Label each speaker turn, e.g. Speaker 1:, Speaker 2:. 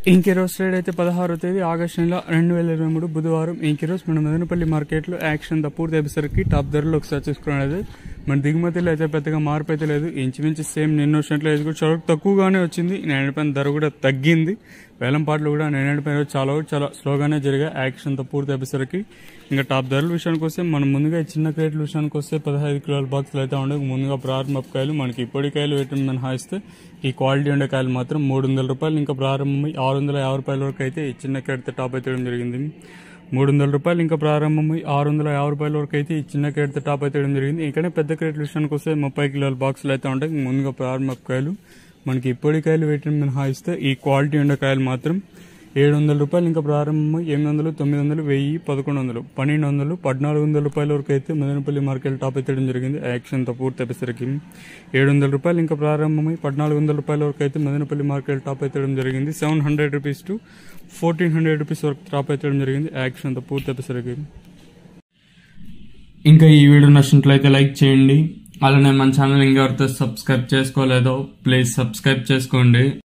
Speaker 1: ఇంకే రోజు రేట్ అయితే పదహారో తేదీ ఆగస్టు నెల రెండు వేల ఇరవై మూడు బుధవారం ఇంకే రోజు మన మదనపల్లి మార్కెట్లో యాక్షన్ ద పూర్తి అయ్యేసరికి టాప్ ధరలు ఒకసారి చూసుకున్నది మన దిగుమతిలో అయితే పెద్దగా మార్పు అయితే లేదు ఇంచుమించు సేమ్ నిన్న వచ్చినట్లు అయితే కూడా చాలా తక్కువగానే వచ్చింది నేనడిపోయిన ధర కూడా తగ్గింది వేలం పాటలు కూడా నేనడిపోయిన చాలా చాలా స్లోగానే జరిగాయి యాక్షన్ తో పూర్తి అయ్యేసరికి ఇంకా టాప్ ధరల విషయానికి వస్తే మనం ముందుగా ఈ చిన్న క్రేట్ల విషయానికి వస్తే పదహైదు కిలోల బాక్సులు అయితే ఉండవు ముందుగా ప్రారంభపు కాయలు మనకి ఇప్పటి కాయలు వేయటం మినహాయిస్తే ఈ క్వాలిటీ ఉండే కాయలు మాత్రం మూడు వందల రూపాయలు ఇంకా ప్రారంభమై ఆరు వందల యాభై రూపాయల వరకు అయితే ఈ చిన్న క్రేట్ టాప్ అయితే వేయడం జరిగింది మూడు వందల రూపాయలు ఇంకా ప్రారంభమై ఆరు వందల యాభై రూపాయల వరకు అయితే ఈ చిన్న క్రేట్ టాప్ అయితే వేయడం జరిగింది ఇంకా పెద్ద క్రేట్ల విషయానికి వస్తే ముప్పై కిలోల బాక్సులు అయితే ఉంటాయి ముందుగా ప్రారంభపు కాయలు మనకి ఇప్పటి కాయలు వేయటం మినహాయిస్తే ఈ క్వాలిటీ ఉండే కాయలు మాత్రం ఏడు వందల రూపాయలు ఇంకా ప్రారంభమై ఎనిమిది వందలు తొమ్మిది వందలు వెయ్యి పదకొండు వందలు పన్నెండు వందలు పద్నాలుగు వందల రూపాయల వరకు అయితే మదనపల్లి మార్కెట్ టాప్ ఎత్తడం జరిగింది యాక్షన్తో పూర్తి అయిపోయేసరికి ఏడు వందల రూపాయలు ఇంకా ప్రారంభమై పద్నాలుగు వందల రూపాయల వరకు అయితే మదనపల్లి మార్కెట్ టాప్ ఎత్తడం జరిగింది seven hundred rupees to fourteen hundred rupees వరకు టాప్ ఎత్తడం జరిగింది యాక్షన్తో పూర్తి అయిపోయేసరికి ఇంకా ఈ వీడియో నచ్చినట్లయితే లైక్ చేయండి అలానే మన ఛానల్ ఇంకెవరితో సబ్స్క్రైబ్ చేసుకోలేదో ప్లీజ్ సబ్స్క్రైబ్ చేసుకోండి